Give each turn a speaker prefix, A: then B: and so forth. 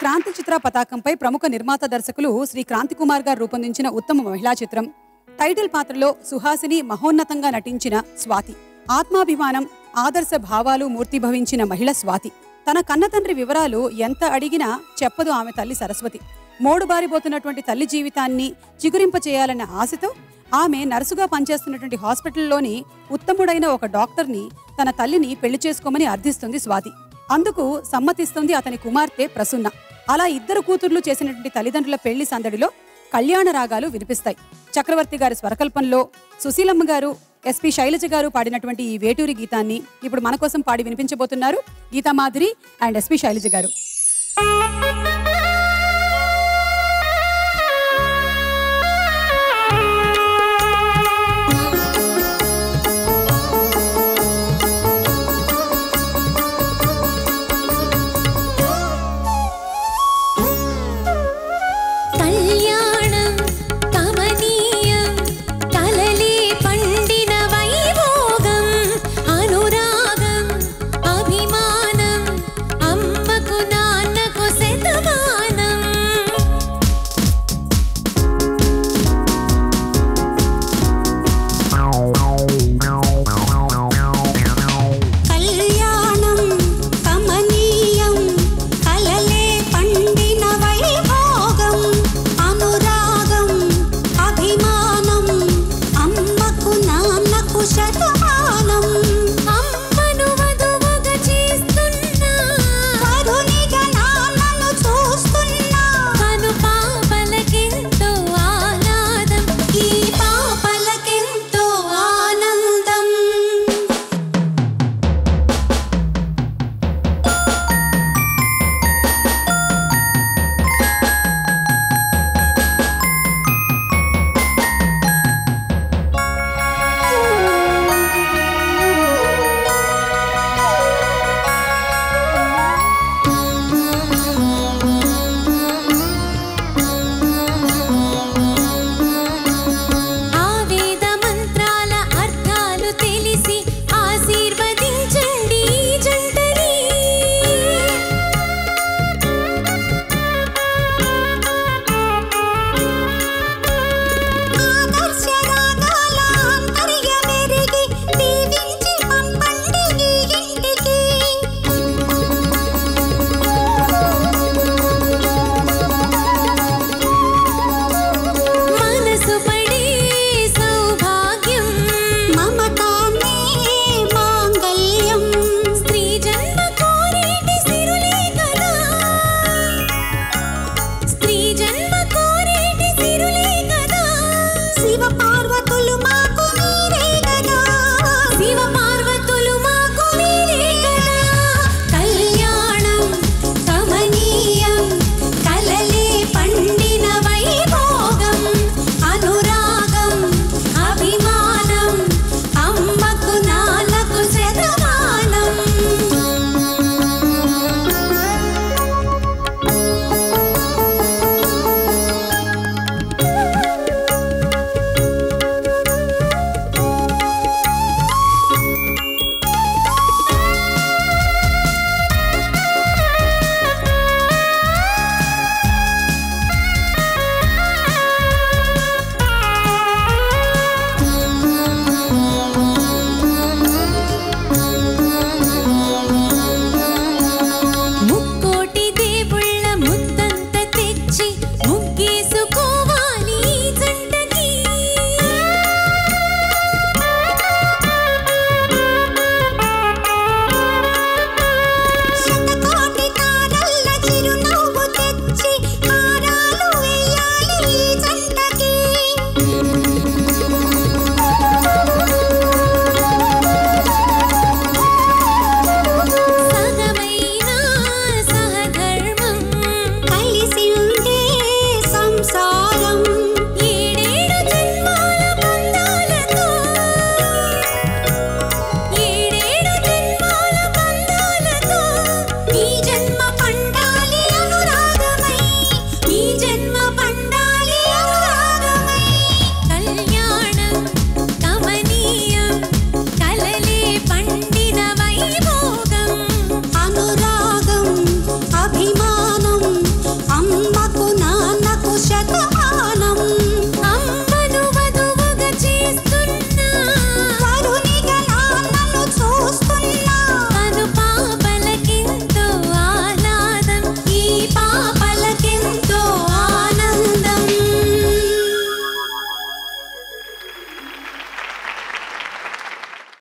A: క్రాంతి చిత్ర పతాకంపై ప్రముఖ నిర్మాత దర్శకులు శ్రీ క్రాంతి కుమార్ గారు రూపొందించిన ఉత్తమ మహిళా చిత్రం టైటిల్ పాత్రలో సుహాసిని మహోన్నతంగా నటించిన స్వాతి ఆత్మాభిమానం ఆదర్శ భావాలు మూర్తిభవించిన మహిళ స్వాతి తన కన్నతండ్రి వివరాలు ఎంత అడిగినా చెప్పదు ఆమె తల్లి సరస్వతి మోడుబారిపోతున్నటువంటి తల్లి జీవితాన్ని చిగురింప చేయాలన్న ఆశతో ఆమె నర్సుగా పనిచేస్తున్నటువంటి హాస్పిటల్లోని ఉత్తముడైన ఒక డాక్టర్ని తన తల్లిని పెళ్లి చేసుకోమని అర్థిస్తుంది స్వాతి అందుకు సమ్మతిస్తుంది అతని కుమార్తె ప్రసున్న అలా ఇద్దరు కూతుర్లు చేసినటువంటి తల్లిదండ్రుల పెళ్లి సందడిలో కళ్యాణ రాగాలు వినిపిస్తాయి చక్రవర్తి గారి స్వరకల్పంలో సుశీలమ్మ గారు ఎస్పి శైలజ గారు పాడినటువంటి ఈ వేటూరి గీతాన్ని ఇప్పుడు మన కోసం పాడి వినిపించబోతున్నారు గీతామాధురి అండ్ ఎస్పి శైలజ గారు